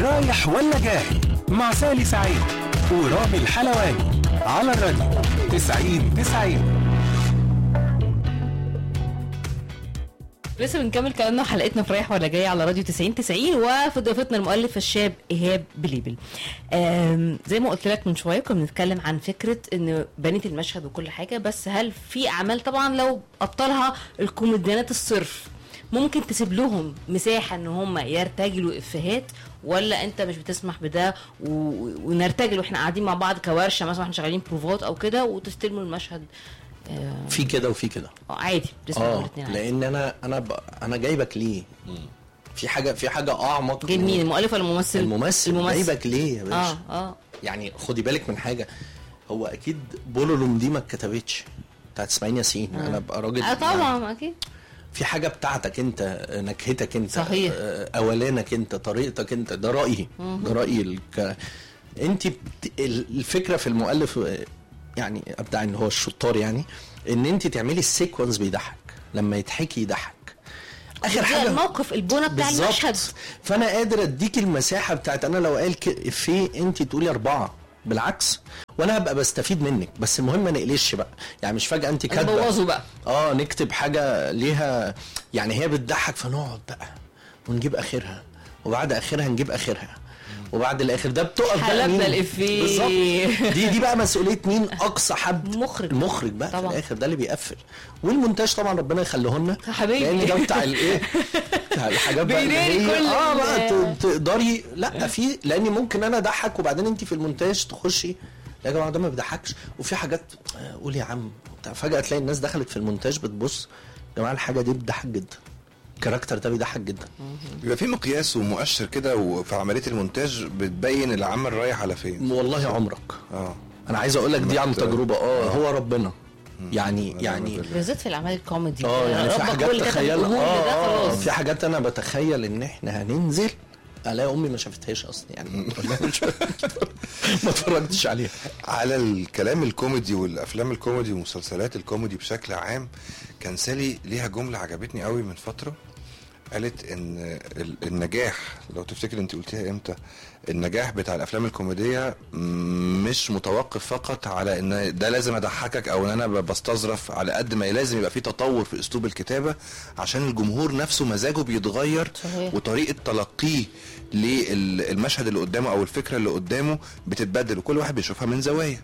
رايح ولا جاي مع سالي سعيد ورامي الحلواني على الراديو 90 90 لسه بنكمل كلامنا حلقتنا في رايح ولا جاي على راديو 90 90 وفي ضيفتنا المؤلف الشاب ايهاب بليبل آم، زي ما قلت لك من شويه كنا بنتكلم عن فكره ان بنيت المشهد وكل حاجه بس هل في اعمال طبعا لو ابطالها الكوميديانات الصرف ممكن تسيب لهم مساحه ان هم يرتجلوا افيهات ولا انت مش بتسمح بده و... ونرتجل واحنا قاعدين مع بعض كورشه مثلا احنا شغالين بروفات او كده وتستلموا المشهد آه في كده وفي كده آه، عادي بتسمع اه الاثنين عادي لان انا انا ب... انا جايبك ليه في حاجه في حاجه اعمق جايب من- مين المؤلف ولا الممثل؟ الممثل, الممثل. جايبك ليه يا باشا اه اه يعني خدي بالك من حاجه هو اكيد بولولوم دي ما اتكتبتش بتاعت اسماعيل ياسين آه. انا ابقى راجل اه يعني طبعا اكيد في حاجه بتاعتك انت نكهتك انت صحيح. آه، اولانك انت طريقتك انت ده رايي ده رايي الك... انت بت... الفكره في المؤلف آه، يعني ابدع ان هو الشطار يعني ان انت تعملي السيكونس بيضحك لما يتحكي يضحك اخر ده حاجه الموقف البنى بتاع بالظبط. المشهد فانا قادر اديك المساحه بتاعت انا لو قال ك- افيه انت تقولي اربعه بالعكس وانا هبقى بستفيد منك بس المهم ما نقلش بقى يعني مش فجاه انت كاتبه بوظوا بقى اه نكتب حاجه ليها يعني هي بتضحك فنقعد بقى ونجيب اخرها وبعد اخرها نجيب اخرها وبعد الاخر ده بتقف بقى حلبنا مين؟ الإفيه. بالظبط دي دي بقى مسؤوليه مين اقصى حد مخرج. المخرج بقى طبعا. في الاخر ده اللي بيقفل والمونتاج طبعا ربنا يخليه لنا حبيبي. لان ده بتاع الايه بتاع الحاجات بقى اللي بيداري هي كل اه ال- بقى ت- تقدري لا في لان ممكن انا اضحك وبعدين انت في المونتاج تخشي يا جماعه ده ما بيضحكش وفي حاجات آه، قول يا عم وبتاع. فجاه تلاقي الناس دخلت في المونتاج بتبص يا جماعه الحاجه دي بتضحك جدا الكاركتر ده بيضحك جدا بيبقى في مقياس ومؤشر كده وفي عمليه المونتاج بتبين العمل رايح على فين والله عمرك اه انا عايز اقول لك دي عن مت- تجربه اه آه. هو ربنا يعني ونعم يعني بالله. بالذات في الاعمال الكوميدي اه يعني في ربك هو حاجات اللي كتب تخيل الجمهور اه ده آه، خلاص في حاجات انا بتخيل ان احنا هننزل الاقي امي ما شافتهاش اصلا يعني والله مش- ما اتفرجتش عليها على الكلام الكوميدي والافلام الكوميدي ومسلسلات الكوميدي بشكل عام كان سالي ليها جمله عجبتني قوي من فتره قالت ان ال- النجاح لو تفتكر انت قلتيها امتى النجاح بتاع الافلام الكوميديه م- مش متوقف فقط على ان ده لازم اضحكك او ان انا ب- بستظرف على قد ما لازم يبقى في تطور في اسلوب الكتابه عشان الجمهور نفسه مزاجه بيتغير صحيح. وطريقه تلقيه للمشهد اللي قدامه او الفكره اللي قدامه بتتبدل وكل واحد بيشوفها من زوايا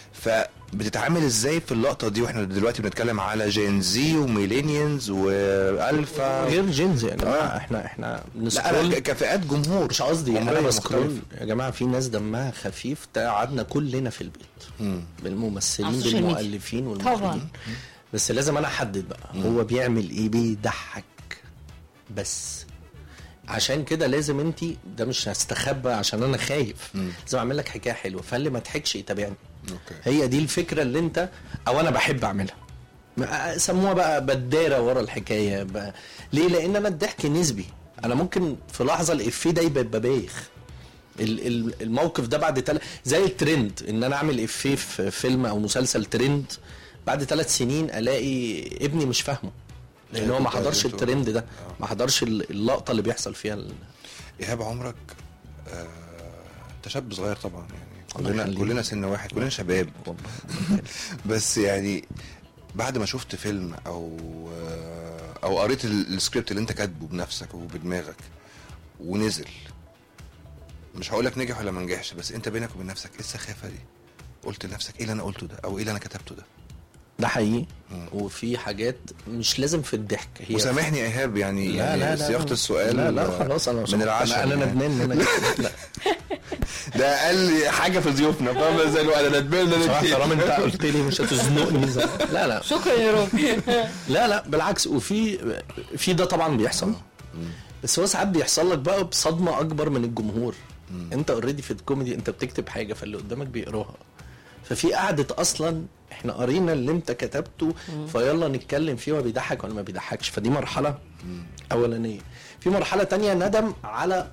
فبتتعامل ازاي في اللقطه دي واحنا دلوقتي بنتكلم على جين زي وميلينيانز والفا غير جينز يا جماعه آه. احنا احنا لا انا بنسكرول ك- كفئات جمهور مش قصدي انا عمرية بسكرول مختلفة. يا جماعه في ناس دمها خفيف تا- قعدنا كلنا في البيت مم. على بالممثلين السوشيال ميديا. بالمؤلفين طبعا. والمخرجين بس لازم انا احدد بقى هو بيعمل ايه بيضحك بس عشان كده لازم انت ده مش هستخبى عشان انا خايف مم. لازم اعمل لك حكايه حلوه فاللي ما ضحكش يتابعني اوكي هي دي الفكره اللي انت او انا بحب اعملها ما- سموها بقى بداره ورا الحكايه بقى. ليه لان انا الضحك نسبي انا ممكن في لحظه الافيه ده يبقى بايخ ال- ال- الموقف ده بعد تل... زي الترند ان انا اعمل افيه في فيلم او مسلسل ترند بعد ثلاث سنين الاقي ابني مش فاهمه لان هو ما كنت حضرش عايز تقول. الترند ده ما حضرش ال- اللقطه اللي بيحصل فيها ال... ايهاب عمرك آه، انت شاب صغير طبعا يعني الله كلنا يخليك. كلنا سن واحد كلنا شباب بس يعني بعد ما شفت فيلم او آه، او قريت ال- السكريبت اللي انت كاتبه بنفسك وبدماغك ونزل مش هقول لك نجح ولا ما نجحش بس انت بينك وبين نفسك ايه السخافه دي قلت لنفسك ايه اللي انا قلته ده او ايه اللي انا كتبته ده ده حقيقي مم. وفي حاجات مش لازم في الضحك هي وسامحني يا ايهاب يعني لا يعني لا لا صياغه لا. السؤال لا لا آه، خلاص انا من العشاء انا, أنا يعني. ندمان ان انا لا ده اقل حاجه في ضيوفنا فاهم زي الوقت انا ندمان ان بصراحه انا طالما انت قلت لي مش هتزنقني زي- لا لا شكرا يا رامي لا لا بالعكس وفي في ده طبعا بيحصل بس هو ساعات بيحصل لك بقى بصدمه اكبر من الجمهور انت اوريدي في الكوميدي انت بتكتب حاجه فاللي قدامك بيقراها ففي قعده اصلا احنا قرينا اللي انت كتبته فيلا نتكلم فيه هو بيضحك ولا ما بيضحكش فدي مرحله اولانيه في مرحله تانية ندم على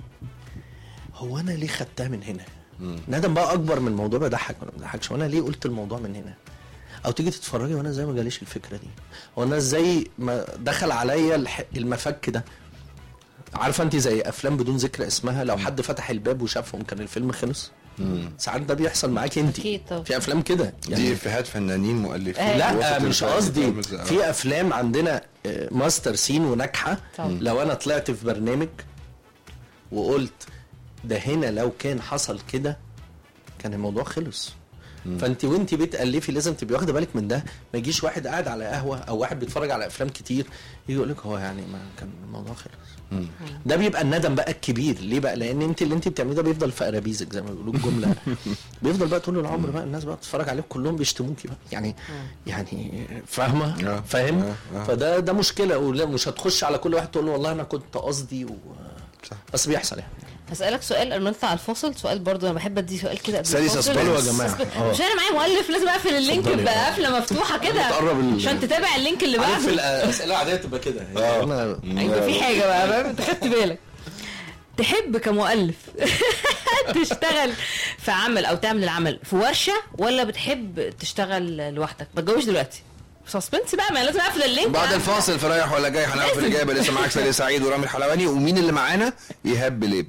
هو انا ليه خدتها من هنا ندم بقى اكبر من موضوع بضحك ولا ما بضحكش وانا ليه قلت الموضوع من هنا او تيجي تتفرجي وانا ازاي ما جاليش الفكره دي هو انا ازاي ما دخل عليا الح- المفك ده عارفه انت زي افلام بدون ذكر اسمها لو حد فتح الباب وشافهم كان الفيلم خلص ساعات ده بيحصل معاكي انت أكيد طبعا. في افلام كده دي افيهات فنانين مؤلفين لا وسط مش الفيلم قصدي بتعمل زي- في افلام عندنا آه، ماستر سين وناجحه طبعا. لو انا طلعت في برنامج وقلت ده هنا لو كان حصل كده كان الموضوع خلص فانت وانت بتالفي لازم تبقي واخده بالك من ده ما يجيش واحد قاعد على قهوه او واحد بيتفرج على افلام كتير يجي يقول لك هو يعني ما كان الموضوع خلص ده بيبقى الندم بقى الكبير ليه بقى لان انت اللي انت بتعمليه ده بيفضل في قرابيزك زي ما بيقولوا الجمله بيفضل بقى طول العمر بقى الناس بقى بتتفرج عليك كلهم بيشتموكي بقى يعني يعني فاهمه آه. فاهم آه. آه. فده ده مشكله ولا مش هتخش على كل واحد تقول له والله انا كنت قصدي و... صح. بس بيحصل يعني هسألك سؤال قبل ما نطلع على الفاصل سؤال برضو انا بحب ادي سؤال كده قبل سالي الفاصل. سسبنس. حلو يا جماعة. سسبنس. اه. مش انا معايا مؤلف لازم اقفل اللينك اتفضلي. يبقى قافله مفتوحه كده بتقرب ال- عشان تتابع اللينك اللي عارف بعده الاسئله العاديه تبقى كده اه. انا يبقى في حاجه بقى فاهم انت خدت بالك تحب كمؤلف تشتغل في عمل او تعمل العمل في ورشه ولا بتحب تشتغل لوحدك ما تجاوبش دلوقتي سسبنس بقى ما لازم اقفل اللينك بعد الفاصل في رايح ولا جاي هنعرف لازم. الاجابه لسه معاك سالي سعيد ورامي الحلواني ومين اللي معانا ايهاب بليب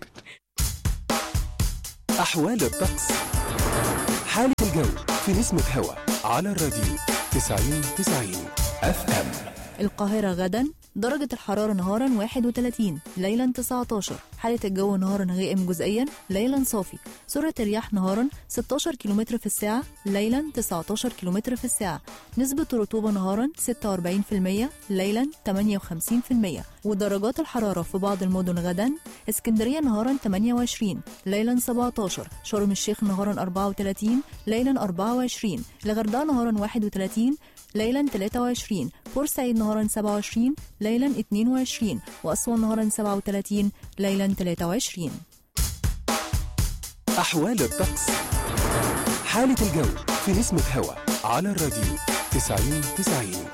أحوال الطقس حالة الجو في نسمة هوا على الراديو 90 90 اف ام القاهرة غدا درجة الحرارة نهارا 31 ليلا 19 حالة الجو نهارا غائم جزئيا ليلا صافي سرعة الرياح نهارا 16 كم في الساعة ليلا 19 كم في الساعة نسبة الرطوبة نهارا 46% ليلا 58% ودرجات الحرارة في بعض المدن غدا اسكندرية نهارا 28 ليلا 17 شرم الشيخ نهارا 34 ليلا 24 الغردقة نهارا 31 ليلا 23 بورسعيد نهارا 27 ليلا 22 وأسوان نهارا 37 ليلا 23 أحوال الطقس حالة الجو في نسمة هوا على الراديو 90 90